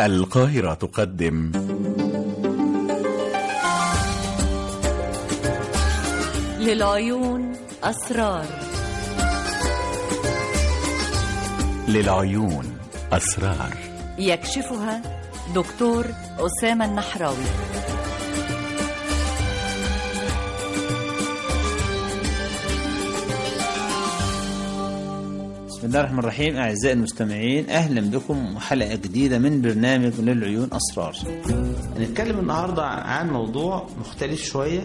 القاهرة تقدم للعيون أسرار للعيون أسرار يكشفها دكتور أسامة النحراوي بسم الله الرحمن الرحيم أعزائي المستمعين أهلا بكم وحلقة جديدة من برنامج للعيون أسرار هنتكلم النهاردة عن موضوع مختلف شوية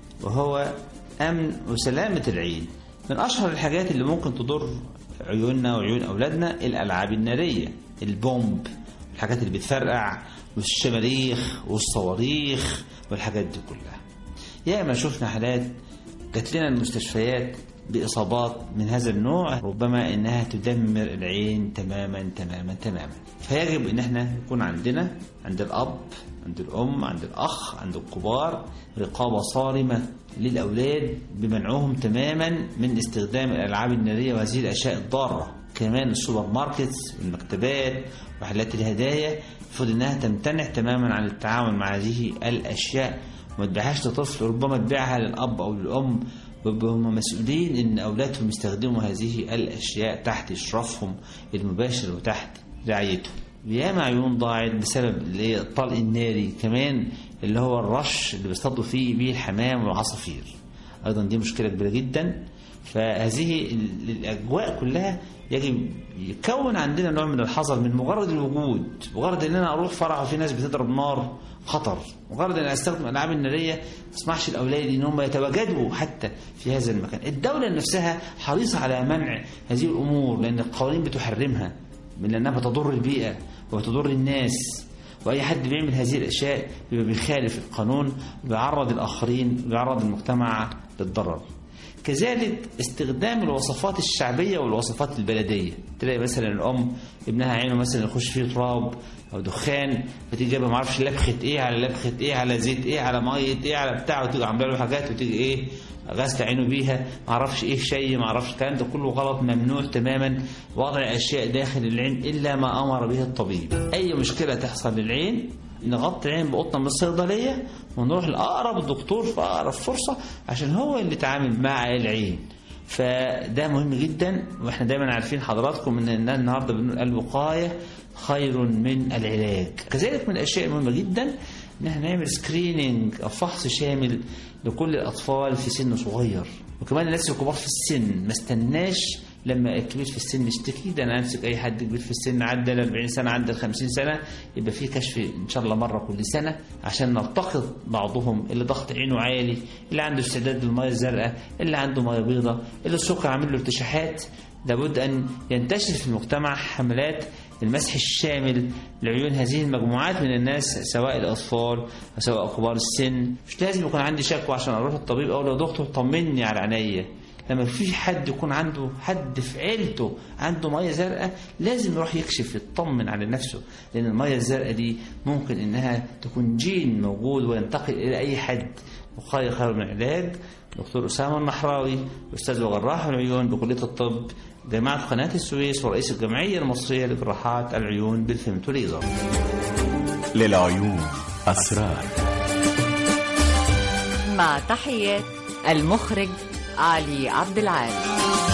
وهو أمن وسلامة العين من أشهر الحاجات اللي ممكن تضر عيوننا وعيون أولادنا الألعاب النارية البومب الحاجات اللي بتفرقع والشماريخ والصواريخ والحاجات دي كلها ياما شفنا حالات جات لنا المستشفيات بإصابات من هذا النوع ربما إنها تدمر العين تماما تماما تماما فيجب إن احنا يكون عندنا عند الأب عند الأم عند الأخ عند الكبار رقابة صارمة للأولاد بمنعهم تماما من استخدام الألعاب النارية وهذه الأشياء الضارة كمان السوبر ماركتس والمكتبات ومحلات الهدايا المفروض إنها تمتنع تماما عن التعامل مع هذه الأشياء وما تبيعهاش لطفل ربما تبيعها للأب أو للأم هم مسؤولين ان اولادهم يستخدموا هذه الاشياء تحت اشرافهم المباشر وتحت رعايتهم ياما عيون ضاعت بسبب الطلق الناري كمان اللي هو الرش اللي بيصطادوا فيه بيه الحمام والعصافير ايضا دي مشكله كبيره جدا فهذه الاجواء كلها يجب يكون عندنا نوع من الحذر من مجرد الوجود مجرد ان انا اروح فرع وفي ناس بتضرب نار خطر مجرد ان استخدم الالعاب الناريه ما اسمحش لاولادي ان هم يتواجدوا حتى في هذا المكان الدوله نفسها حريصه على منع هذه الامور لان القوانين بتحرمها من انها بتضر البيئه وبتضر الناس واي حد بيعمل هذه الاشياء بيبقى بيخالف القانون بيعرض الاخرين بيعرض المجتمع للضرر كذلك استخدام الوصفات الشعبية والوصفات البلدية تلاقي مثلا الأم ابنها عينه مثلا يخش فيه تراب أو دخان فتيجي جايبه معرفش لبخة إيه على لبخة إيه على زيت إيه على مية إيه على بتاع وتيجي عاملة له حاجات وتيجي إيه غسل عينه بيها معرفش إيه شيء معرفش الكلام ده كله غلط ممنوع تماما وضع أشياء داخل العين إلا ما أمر به الطبيب أي مشكلة تحصل للعين نغطي عين بقطنا من الصيدليه ونروح لاقرب دكتور في اقرب فرصه عشان هو اللي يتعامل مع العين فده مهم جدا واحنا دايما عارفين حضراتكم ان النهارده بنقول الوقايه خير من العلاج كذلك من الاشياء المهمه جدا ان احنا نعمل سكريننج او فحص شامل لكل الاطفال في سن صغير وكمان الناس الكبار في السن ما استناش لما الكبير في السن يشتكي ده انا امسك اي حد كبير في السن عدى ال 40 سنه عدى ال 50 سنه يبقى في كشف ان شاء الله مره كل سنه عشان نلتقط بعضهم اللي ضغط عينه عالي اللي عنده استعداد للميه الزرقاء اللي عنده ميه بيضاء اللي السكر عامل له ارتشاحات لابد ان ينتشر في المجتمع حملات المسح الشامل لعيون هذه المجموعات من الناس سواء الاطفال سواء كبار السن مش لازم يكون عندي شكوى عشان اروح الطبيب او لو دكتور طمني على عينيا لما في حد يكون عنده حد في عيلته عنده ميه زرقاء لازم يروح يكشف يطمن على نفسه لان الميه الزرقاء دي ممكن انها تكون جين موجود وينتقل الى اي حد وقايه خير من العلاج دكتور اسامه النحراوي استاذ وجراح العيون بكليه الطب جامعه قناه السويس ورئيس الجمعيه المصريه لجراحات العيون بالفيمتو ليزر للعيون أسرار مع تحيات المخرج علي عبد العال